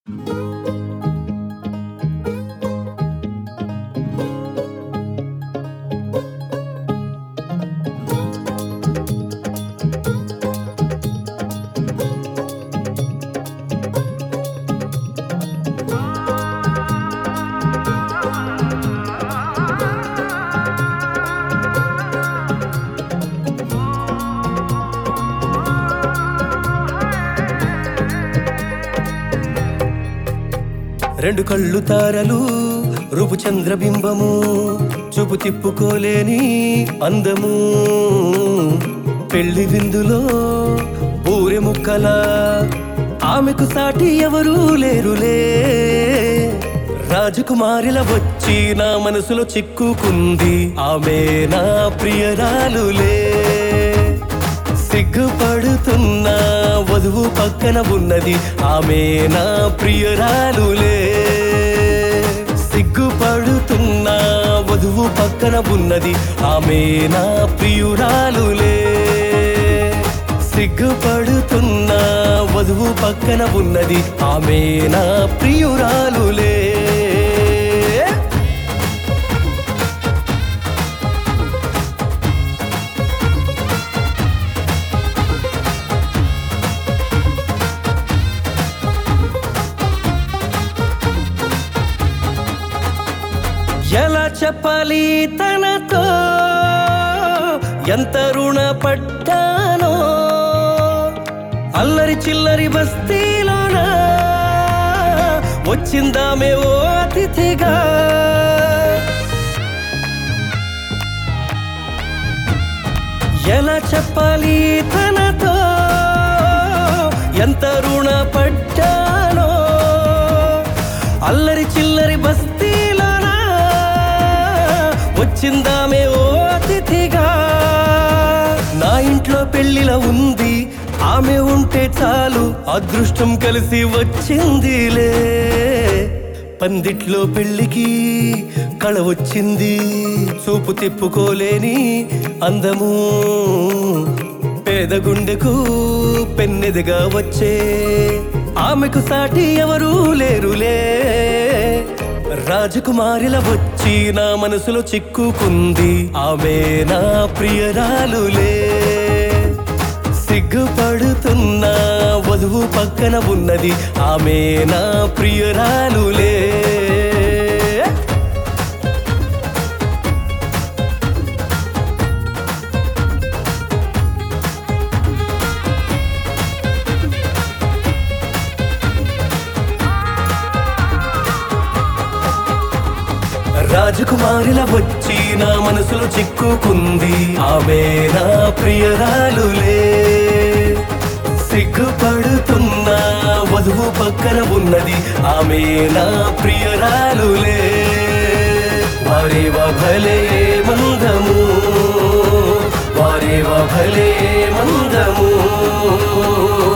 రెండు కళ్ళు తారలు రూపు చంద్రబింబము చూపు తిప్పుకోలేని అందము పెళ్లి విందులో ఊరె ముక్కల ఆమెకు సాటి ఎవరూ లేరులే రాజకుమారిల వచ్చి నా మనసులో చిక్కుకుంది ఆమె నా ప్రియరాలులే సిగ్గుపడుతున్న వధువు పక్కన ఉన్నది ఆమె నా ప్రియురాలులే సిగ్గుపడుతున్న వధువు పక్కన ఉన్నది ఆమె నా ప్రియురాలులే సిగ్గుపడుతున్న వధువు పక్కన ఉన్నది ఆమె నా ప్రియురాలులే ఎలా చెప్పాలి తనతో ఎంత రుణపడ్డానో అల్లరి చిల్లరి బస్తీలోన వచ్చిందామే ఓ అతిథిగా ఎలా చెప్పాలి తనతో ఎంత రుణపడ్డానో అల్లరి చిల్లరి బస్తీలోనా వచ్చిందామే ఓ అతిథిగా నా ఇంట్లో పెళ్లిల ఉంది ఆమె ఉంటే చాలు అదృష్టం కలిసి వచ్చిందిలే పందిట్లో పెళ్లికి కళ వచ్చింది చూపు తిప్పుకోలేని అందము పేద గుండెకు పెన్నెదిగా వచ్చే ఆమెకు సాటి ఎవరూ లేరులే రాజకుమారిల వచ్చి నా మనసులో చిక్కుకుంది ఆమె నా ప్రియరాలులే సిగ్గుపడుతున్న వధువు పక్కన ఉన్నది ఆమె నా ప్రియరాలులే రాజకుమారిల వచ్చి నా మనసులో చిక్కుకుంది ఆమె నా ప్రియరాలులే సిగ్గుపడుతున్న వధువు పక్కన ఉన్నది ఆమె నా ప్రియరాలులే వారేవ భలే మందము వారేవ భలే మందము